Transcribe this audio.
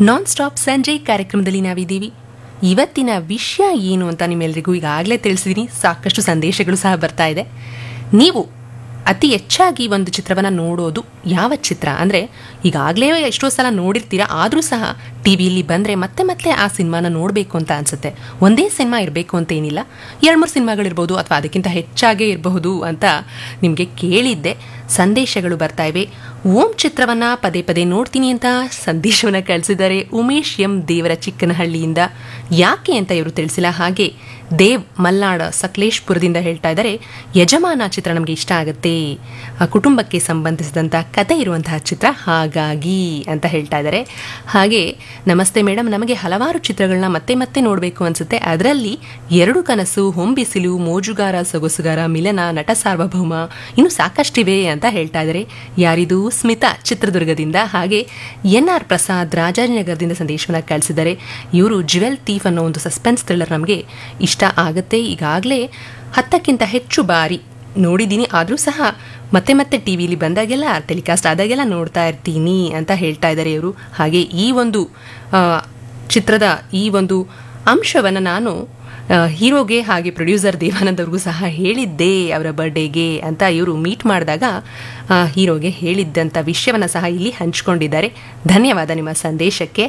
non stop ಸಂಜೆ ಕಾರ್ಯಕ್ರಮದಲ್ಲಿ ನಾವಿದ್ದೀವಿ ಇವತ್ತಿನ ವಿಷಯ ಏನು ಅಂತ ನಿಮ್ಮೆಲ್ಲರಿಗೂ ಈಗಾಗಲೇ ತಿಳಿಸಿದ್ದೀನಿ ಸಾಕಷ್ಟು ಸಂದೇಶಗಳು ಸಹ ಬರ್ತಾ ಇದೆ ನೀವು ಅತಿ ಹೆಚ್ಚಾಗಿ ಒಂದು ಚಿತ್ರವನ್ನು ನೋಡೋದು ಯಾವ ಚಿತ್ರ ಅಂದರೆ ಈಗಾಗಲೇ ಎಷ್ಟೋ ಸಲ ನೋಡಿರ್ತೀರಾ ಆದರೂ ಸಹ ಟಿ ವಿಯಲ್ಲಿ ಬಂದರೆ ಮತ್ತೆ ಮತ್ತೆ ಆ ಸಿನಿಮಾನ ನೋಡಬೇಕು ಅಂತ ಅನಿಸುತ್ತೆ ಒಂದೇ ಸಿನಿಮಾ ಇರಬೇಕು ಅಂತ ಏನಿಲ್ಲ ಎರಡು ಮೂರು ಸಿನಿಮಾಗಳಿರ್ಬೋದು ಅಥವಾ ಅದಕ್ಕಿಂತ ಹೆಚ್ಚಾಗೇ ಇರಬಹುದು ಅಂತ ನಿಮಗೆ ಕೇಳಿದ್ದೆ ಸಂದೇಶಗಳು ಬರ್ತಾ ಇವೆ ಓಂ ಚಿತ್ರವನ್ನ ಪದೇ ಪದೇ ನೋಡ್ತೀನಿ ಅಂತ ಸಂದೇಶವನ್ನು ಕಳಿಸಿದ್ದಾರೆ ಉಮೇಶ್ ಎಂ ದೇವರ ಚಿಕ್ಕನಹಳ್ಳಿಯಿಂದ ಯಾಕೆ ಅಂತ ಇವರು ತಿಳಿಸಿಲ್ಲ ಹಾಗೆ ದೇವ್ ಮಲ್ನಾಡ್ ಸಕಲೇಶ್ಪುರದಿಂದ ಹೇಳ್ತಾ ಇದ್ದಾರೆ ಯಜಮಾನ ಚಿತ್ರ ನಮಗೆ ಇಷ್ಟ ಆಗುತ್ತೆ ಆ ಕುಟುಂಬಕ್ಕೆ ಸಂಬಂಧಿಸಿದಂಥ ಕತೆ ಇರುವಂತಹ ಚಿತ್ರ ಹಾಗಾಗಿ ಅಂತ ಹೇಳ್ತಾ ಇದ್ದಾರೆ ಹಾಗೆ ನಮಸ್ತೆ ಮೇಡಮ್ ನಮಗೆ ಹಲವಾರು ಚಿತ್ರಗಳನ್ನ ಮತ್ತೆ ಮತ್ತೆ ನೋಡಬೇಕು ಅನ್ಸುತ್ತೆ ಅದರಲ್ಲಿ ಎರಡು ಕನಸು ಹೊಂಬಿಸಿಲು ಮೋಜುಗಾರ ಸೊಗಸುಗಾರ ಮಿಲನ ನಟ ಸಾರ್ವಭೌಮ ಇನ್ನು ಸಾಕಷ್ಟಿವೆ ಅಂತ ಹೇಳ್ತಾ ಇದ್ದಾರೆ ಯಾರಿದು ಸ್ಮಿತಾ ಚಿತ್ರದುರ್ಗದಿಂದ ಹಾಗೆ ಎನ್ ಆರ್ ಪ್ರಸಾದ್ ರಾಜಾಜಿನಗರದಿಂದ ಸಂದೇಶವನ್ನು ಕಳಿಸಿದ್ದಾರೆ ಇವರು ಜ್ಯುವೆಲ್ ಥೀಫ್ ಅನ್ನೋ ಒಂದು ಸಸ್ಪೆನ್ಸ್ ಥ್ರಿಲ್ಲರ್ ನಮಗೆ ಇಷ್ಟ ಆಗುತ್ತೆ ಈಗಾಗಲೇ ಹತ್ತಕ್ಕಿಂತ ಹೆಚ್ಚು ಬಾರಿ ನೋಡಿದ್ದೀನಿ ಆದರೂ ಸಹ ಮತ್ತೆ ಮತ್ತೆ ಟಿ ವಿಲಿ ಬಂದಾಗೆಲ್ಲ ಟೆಲಿಕಾಸ್ಟ್ ಆದಾಗೆಲ್ಲ ನೋಡ್ತಾ ಇರ್ತೀನಿ ಅಂತ ಹೇಳ್ತಾ ಇದ್ದಾರೆ ಇವರು ಹಾಗೆ ಈ ಒಂದು ಆ, ಚಿತ್ರದ ಈ ಒಂದು ಅಂಶವನ್ನು ನಾನು ಆ, ಹೀರೋಗೆ ಹಾಗೆ ಪ್ರೊಡ್ಯೂಸರ್ ದೇವಾನಂದ್ ಅವ್ರಿಗೂ ಸಹ ಹೇಳಿದ್ದೆ ಅವರ ಬರ್ಡೇಗೆ ಅಂತ ಇವರು ಮೀಟ್ ಮಾಡಿದಾಗ ಆ, ಹೀರೋಗೆ ಹೇಳಿದ್ದಂಥ ವಿಷಯವನ್ನು ಸಹ ಇಲ್ಲಿ ಹಂಚ್ಕೊಂಡಿದ್ದಾರೆ ಧನ್ಯವಾದ ನಿಮ್ಮ ಸಂದೇಶಕ್ಕೆ